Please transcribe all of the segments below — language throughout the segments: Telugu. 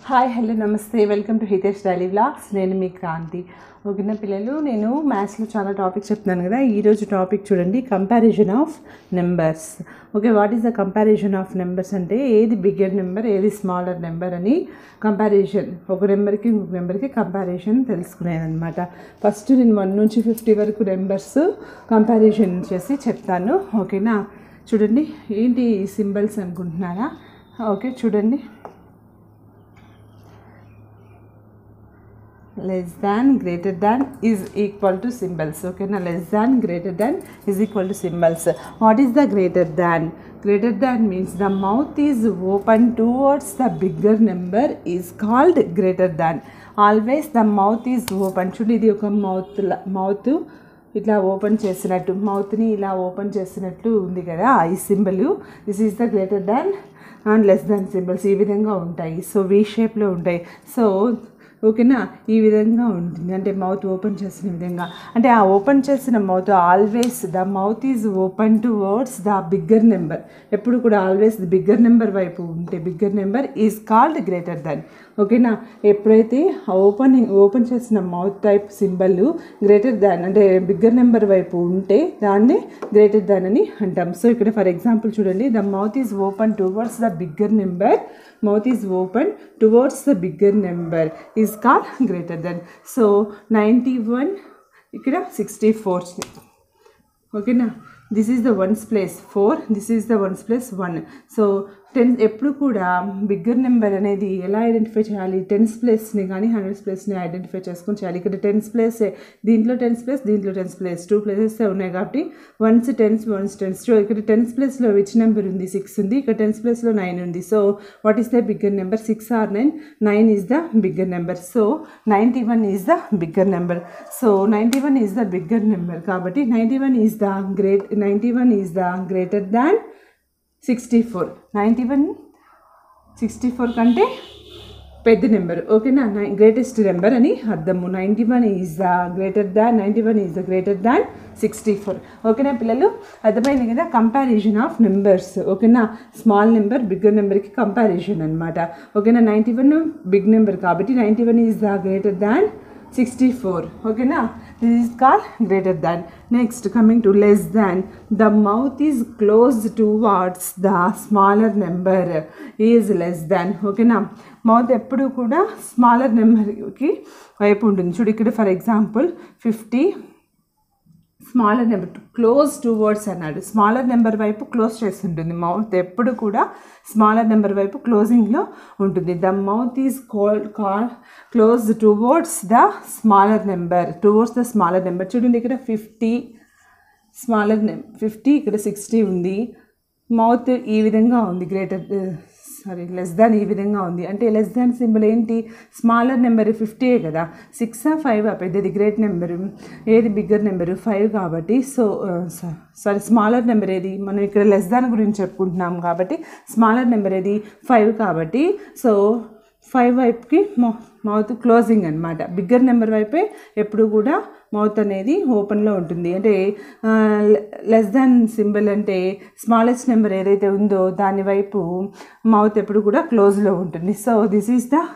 హాయ్ హలో నమస్తే welcome to Hitesh daily vlogs నేను మీ క్రాంతి ఓకేనా పిల్లలు నేను మ్యాథ్స్లో చాలా టాపిక్స్ చెప్తున్నాను కదా ఈరోజు టాపిక్ చూడండి comparison of numbers okay what is the comparison of numbers అంటే ఏది బిగ్గర్ నెంబర్ ఏది స్మాలర్ నెంబర్ అని కంపారిజన్ ఒక నెంబర్కి ఇంకొక నెంబర్కి కంపారిజన్ తెలుసుకునేది అనమాట ఫస్ట్ నేను వన్ నుంచి ఫిఫ్టీ వరకు నెంబర్స్ కంపారిజన్ చేసి చెప్తాను ఓకేనా చూడండి ఏంటి సింబల్స్ అనుకుంటున్నారా ఓకే చూడండి less than greater than is equal to symbols okay now less than greater than is equal to symbols what is the greater than greater than means the mouth is open towards the bigger number is called greater than always the mouth is open చూడు ఇది ఒక మౌత్ మౌత్ ఇట్లా ఓపెన్ చేసినట్టు మౌత్ని ఇలా ఓపెన్ చేసినట్లు ఉంది కదా ఈ symbol this is the greater than and less than symbols ఈ విధంగా ఉంటాయి సో వీ షేప్లో ఉంటాయి సో ఓకేనా ఈ విధంగా ఉంటుంది అంటే మౌత్ ఓపెన్ చేసిన విధంగా అంటే ఆ ఓపెన్ చేసిన mouth always the mouth is open towards the bigger number ఎప్పుడు కూడా ఆల్వేస్ ద బిగ్గర్ నెంబర్ వైపు ఉంటే bigger number is called greater than ఓకేనా ఎప్పుడైతే ఓపెనింగ్ ఓపెన్ చేసిన mouth type symbol greater than అంటే బిగ్గర్ నెంబర్ వైపు ఉంటే దాన్ని గ్రేటర్ దాన్ అని అంటాం సో ఇక్కడ ఫర్ ఎగ్జాంపుల్ చూడండి the mouth is open towards the bigger number mouth is open towards the bigger number is call greater than so ninety one ఇక్కడ సిక్స్టీ ఫోర్ ఓకేనా this is the ones place four this is the ones place one so ten ఎప్పుడు కూడా బిగ్గర్ నెంబర్ అనేది ఎలా ఐడెంటిఫై చేయాలి టెన్స్ ప్లేస్ని కానీ హండ్రెడ్స్ ప్లేస్ని ఐడెంటిఫై చేసుకొని చేయాలి ఇక్కడ టెన్స్ ప్లేస్ దీంట్లో టెన్స్ ప్లేస్ దీంట్లో టెన్స్ ప్లేస్ టూ ప్లేసెస్ ఉన్నాయి కాబట్టి ones tens ones tens two ఇక్కడ టెన్స్ ప్లేస్లో విచ్ నెంబర్ ఉంది సిక్స్ ఉంది ఇక్కడ టెన్స్ ప్లేస్లో నైన్ ఉంది so what is the bigger number six or nine nine is the bigger number so ninety one is the bigger number so ninety one is the bigger number కాబట్టి ninety one is the great ninety one is the greater than sixty four ninety one sixty four కంటే పెద్ద నెంబర్ ఓకేనా గ్రేటెస్ట్ నెంబర్ అని అర్థము ninety one is the greater than ninety one is the greater than sixty four ఓకేనా పిల్లలు అర్థమైంది కదా కంపారిజన్ ఆఫ్ నెంబర్స్ ఓకేనా స్మాల్ నెంబర్ బిగ్గర్ నెంబర్కి కంపారిజన్ అనమాట ఓకేనా నైంటీ వన్ బిగ్ నెంబర్ కాబట్టి ninety one is the greater than sixty four ఓకేనా this is call greater than next coming to less than the mouth is close towards the smaller number is less than ఓకేనా మౌత్ ఎప్పుడు కూడా స్మాలర్ నెంబర్కి వైపు ఉంటుంది చూడు ఇక్కడ for example fifty smaller number close towards అన్నాడు స్మాలర్ నెంబర్ వైపు క్లోజ్ చేస్తుంటుంది మౌత్ ఎప్పుడు కూడా స్మాలర్ నెంబర్ వైపు క్లోజింగ్లో ఉంటుంది the mouth is call call close towards the smaller number towards the smaller number చూడండి ఇక్కడ ఫిఫ్టీ స్మాలర్ నెం ఫిఫ్టీ ఇక్కడ సిక్స్టీ ఉంది మౌత్ ఈ విధంగా ఉంది గ్రేటర్ సారీ లెస్ దాన్ ఈ విధంగా ఉంది అంటే లెస్ దాన్ సింబల్ ఏంటి స్మాలర్ నెంబర్ ఫిఫ్టీ కదా సిక్స్ ఫైవ్ పెద్దది గ్రేట్ నెంబరు ఏది బిగ్గర్ నెంబరు ఫైవ్ కాబట్టి సో సారీ స్మాలర్ నెంబర్ ఏది మనం ఇక్కడ లెస్ దాన్ గురించి చెప్పుకుంటున్నాం కాబట్టి స్మాలర్ నెంబర్ ఏది ఫైవ్ కాబట్టి సో ఫైవ్ వైపుకి మౌత్ క్లోజింగ్ అనమాట బిగ్గర్ నెంబర్ వైపే ఎప్పుడు కూడా మౌత్ అనేది ఓపెన్లో ఉంటుంది అంటే లెస్ దాన్ సింబల్ అంటే స్మాలెస్ట్ నెంబర్ ఏదైతే ఉందో దాని వైపు మౌత్ ఎప్పుడు కూడా క్లోజ్లో ఉంటుంది so this is the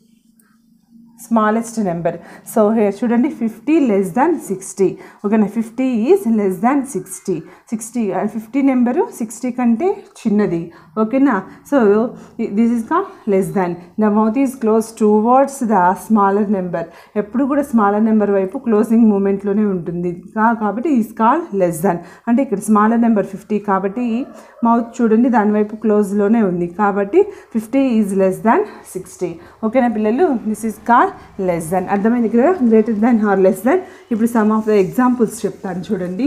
smallest number so here చూడండి ఫిఫ్టీ లెస్ దాన్ సిక్స్టీ ఓకేనా fifty is less than sixty sixty fifty number sixty కంటే చిన్నది ఓకేనా so this is call less than the mouth is close towards the smaller number ఎప్పుడు కూడా స్మాలర్ నెంబర్ వైపు క్లోజింగ్ మూమెంట్లోనే ఉంటుంది కాబట్టి ఈజ్ కాల్ లెస్ దాన్ అంటే ఇక్కడ స్మాలర్ నెంబర్ ఫిఫ్టీ కాబట్టి మౌత్ చూడండి దాని వైపు క్లోజ్లోనే ఉంది కాబట్టి fifty is less than sixty ఓకేనా పిల్లలు this is call less than అర్థమైంది కదా greater than or less than ఇప్పుడు సమ్ ఆఫ్ ద ఎగ్జాంపుల్స్ చెప్తాను చూడండి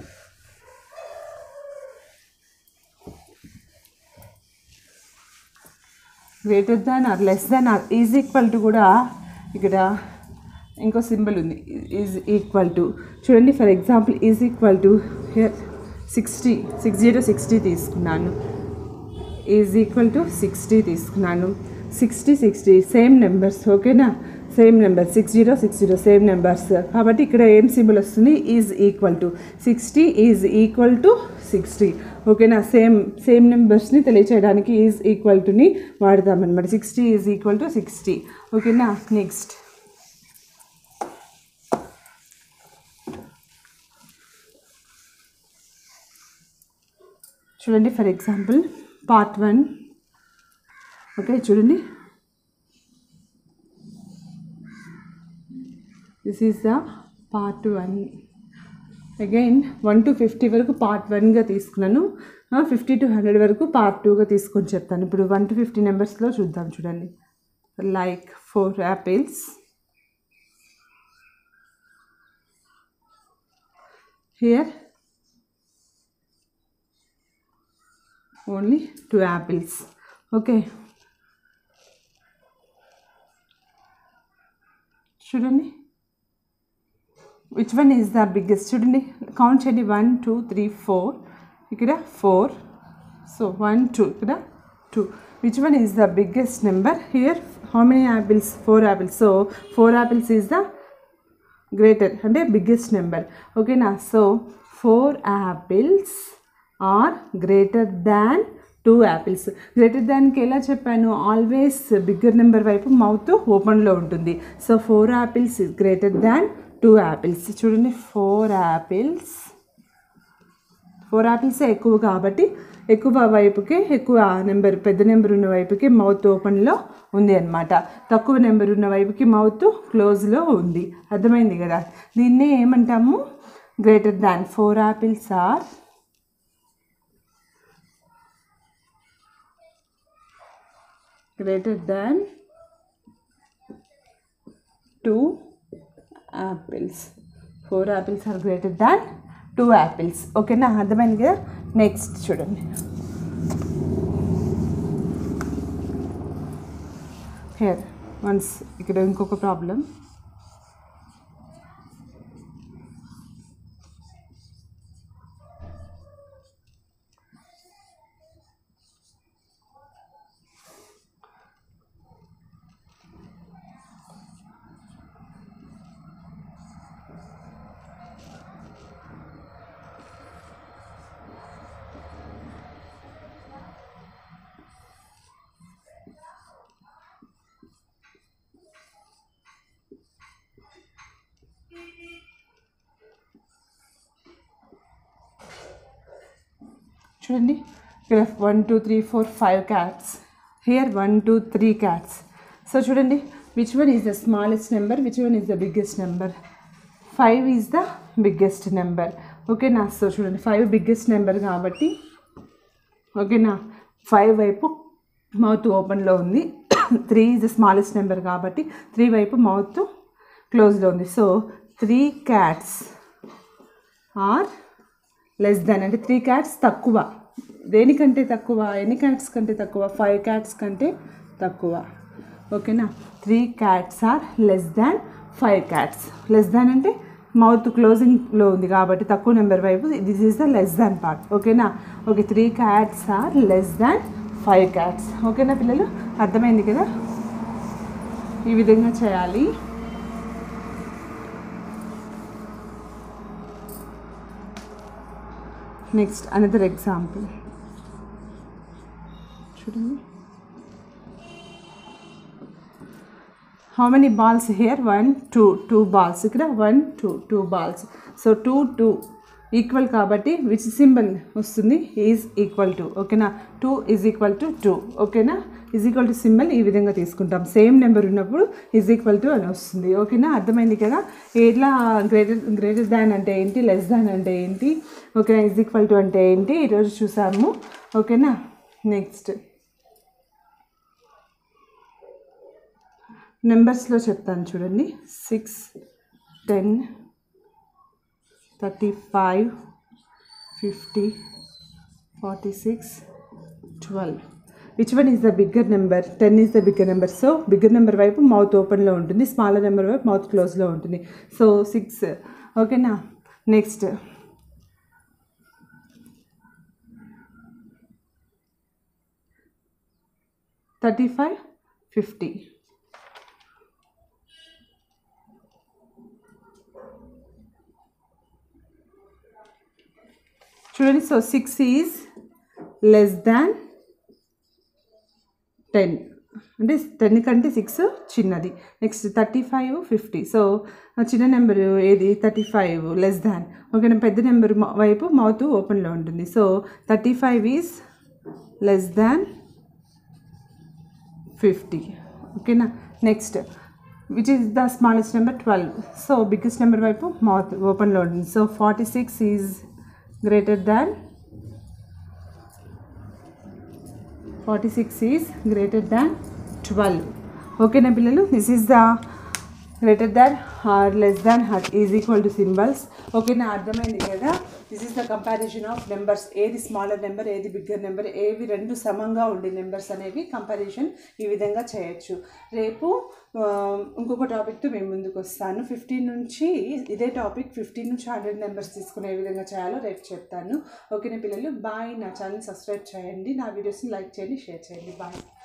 greater than or less than or is equal to కూడా ఇక్కడ ఇంకో సింబల్ ఉంది ఈజ్ ఈక్వల్ టు చూడండి for example is equal to sixty six zero sixty తీసుకున్నాను ఈజ్ ఈక్వల్ టు సిక్స్టీ తీసుకున్నాను సిక్స్టీ సిక్స్టీ సేమ్ నెంబర్స్ ఓకేనా same number six zero six zero same numbers కాబట్టి ఇక్కడ ఏం సింబల్ వస్తుంది is equal to sixty is equal to sixty ఓకేనా సేమ్ సేమ్ నెంబర్స్ని తెలియచేయడానికి ఈజ్ ఈక్వల్ టుని వాడతామన్నమాట sixty is equal to sixty ఓకేనా నెక్స్ట్ చూడండి for example part one okay చూడండి this is the part one again one to fifty వరకు పార్ట్ వన్గా తీసుకున్నాను ఫిఫ్టీ టు హండ్రెడ్ వరకు పార్ట్ టూగా తీసుకొని చెప్తాను ఇప్పుడు వన్ టు ఫిఫ్టీ నెంబర్స్లో చూద్దాం చూడండి like four apples here only two apples okay చూడండి which one is the biggest చూడండి కౌంట్ చేయండి వన్ టూ త్రీ ఫోర్ ఇక్కడ ఫోర్ సో వన్ టూ ఇక్కడ two which one is the biggest number here how many apples four apples so four apples is the greater అంటే బిగ్గెస్ట్ నెంబర్ ఓకేనా so four apples are greater than two apples greater దాన్కి ఎలా చెప్పాను ఆల్వేస్ బిగ్గర్ నెంబర్ వైపు మౌత్ ఓపెన్లో ఉంటుంది so four apples is greater than two apples చూడండి ఫోర్ యాపిల్స్ ఫోర్ యాపిల్స్ ఎక్కువ కాబట్టి ఎక్కువ వైపుకే ఎక్కువ నెంబర్ పెద్ద నెంబర్ ఉన్న వైపుకి మౌత్ ఓపెన్లో ఉంది అనమాట తక్కువ నెంబర్ ఉన్న వైపుకి మౌత్ క్లోజ్లో ఉంది అర్థమైంది కదా దీన్నే ఏమంటాము greater than four apples are greater than two apples four apples are greater than two apples ఓకేనా అర్థమైంది కదా నెక్స్ట్ చూడండి హేర్ వన్స్ ఇక్కడ ఇంకొక ప్రాబ్లం చూడండి ఇక్కడ one two three four five cats here one two three cats so చూడండి which one is the smallest number which one is the biggest number five is the biggest number ఓకేనా సో చూడండి ఫైవ్ బిగ్గెస్ట్ నెంబర్ కాబట్టి ఓకేనా ఫైవ్ వైపు మౌత్ ఓపెన్లో ఉంది three is the smallest number కాబట్టి త్రీ వైపు మౌత్ క్లోజ్లో ఉంది so three cats are less than అంటే త్రీ క్యాట్స్ తక్కువ దేనికంటే తక్కువ ఎన్ని క్యాట్స్ కంటే తక్కువ ఫైవ్ క్యాట్స్ కంటే తక్కువ ఓకేనా three cats are less than five cats less than అంటే మౌత్ క్లోజింగ్లో ఉంది కాబట్టి తక్కువ నెంబర్ వైపు this is the less than part ఓకేనా okay three cats are less than five cats ఓకేనా పిల్లలు అర్థమైంది కదా ఈ విధంగా చేయాలి నెక్స్ట్ అనదర్ ఎగ్జాంపుల్ చూడండి how many balls here one two two balls ఇక్కడ one two two balls so two two equal కాబట్టి విచ్ సింబల్ వస్తుంది ఈజ్ ఈక్వల్ టు ఓకేనా two is equal to two ఓకేనా ఈజ్ ఈక్వల్ టు సింబల్ ఈ విధంగా తీసుకుంటాం సేమ్ నెంబర్ ఉన్నప్పుడు ఈజ్ ఈక్వల్ టు అని వస్తుంది ఓకేనా అర్థమైంది కదా ఎట్లా గ్రేటర్ గ్రేటర్ దాన్ అంటే ఏంటి లెస్ దాన్ అంటే ఏంటి ఓకేనా ఈజ్ ఈక్వల్ టు అంటే ఏంటి ఈరోజు చూసాము ఓకేనా నెక్స్ట్ నెంబర్స్లో చెప్తాను చూడండి six ten thirty five fifty forty six twelve which one is the bigger number ten is the bigger number so bigger number వైపు మౌత్ ఓపెన్లో ఉంటుంది స్మాలర్ నెంబర్ వైపు మౌత్ క్లోజ్లో ఉంటుంది సో సిక్స్ ఓకేనా నెక్స్ట్ థర్టీ ఫైవ్ ఫిఫ్టీ చూడండి so six is less than ten అంటే టెన్ కంటే సిక్స్ చిన్నది next thirty five fifty so చిన్న నెంబర్ ఏది థర్టీ ఫైవ్ లెస్ దాన్ ఓకేనా పెద్ద నెంబర్ వైపు మౌత్ ఓపెన్లో ఉంటుంది so thirty five is less than fifty ఓకేనా next which is the smallest number twelve so biggest number వైపు మౌత్ ఓపెన్లో ఉంటుంది so forty six is greater than forty six is greater than twelve ఓకేనా పిల్లలు this is the greater than or less than or is equal to symbols ఓకేనా అర్థమైంది కదా this is the comparison of numbers ఏది స్మాలర్ నెంబర్ ఏది బిగ్గర్ నెంబర్ ఏవి రెండు సమంగా ఉండే నెంబర్స్ అనేవి కంపారిజన్ ఈ విధంగా చేయొచ్చు రేపు ఆ, ఇంకొక టాపిక్తో మేము ముందుకు వస్తాను ఫిఫ్టీన్ నుంచి ఇదే టాపిక్ ఫిఫ్టీన్ నుంచి హండ్రెడ్ నెంబర్స్ తీసుకునే విధంగా చేయాలో రేపు చెప్తాను ఓకేనా పిల్లలు బాయ్ నా ఛానల్ సబ్స్క్రైబ్ చేయండి నా వీడియోస్ని లైక్ చేయండి షేర్ చేయండి బాయ్